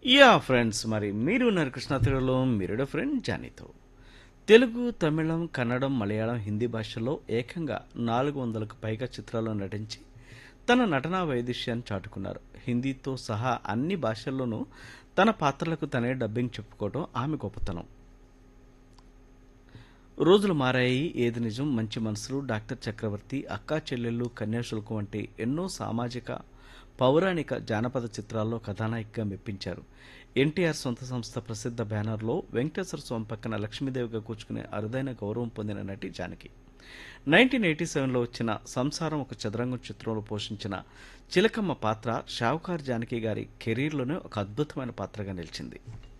yeah friends మరి మీరు ఉన్నారు కృష్ణ తెలుగులో మీరుడ ఫ్రెండ్ జానీతో తెలుగు తమిళం కన్నడం మలయాళం హిందీ భాషల్లో ఏకంగా నాలుగు వందలకు పైగా చిత్రాల్లో నటించి తన నటనా వైదుష్యాన్ని చాటుకున్నారు హిందీతో సహా అన్ని భాషల్లోనూ తన పాత్రలకు తనే డబ్బింగ్ చెప్పుకోవడం ఆమె గొప్పతనం రోజులు మారాయి ఏది నిజం మంచి మనసులు డాక్టర్ చక్రవర్తి అక్కా చెల్లెళ్ళు కన్యాశుల్కం వంటి ఎన్నో సామాజిక పౌరాణిక జానపద చిత్రాల్లో కథానాయికగా మెప్పించారు ఎన్టీఆర్ సొంత సంస్థ ప్రసిద్ధ బ్యానర్లో వెంకటేశ్వర స్వామి పక్కన లక్ష్మీదేవిగా కూర్చుకునే అరుదైన గౌరవం పొందిన నటి జానకి నైన్టీన్ ఎయిటీ సెవెన్లో వచ్చిన సంసారం ఒక చదరంగం చిత్రంలో పోషించిన చిలకమ్మ పాత్ర షావుకార్ జానకి గారి కెరీర్లోనే ఒక అద్భుతమైన పాత్రగా నిలిచింది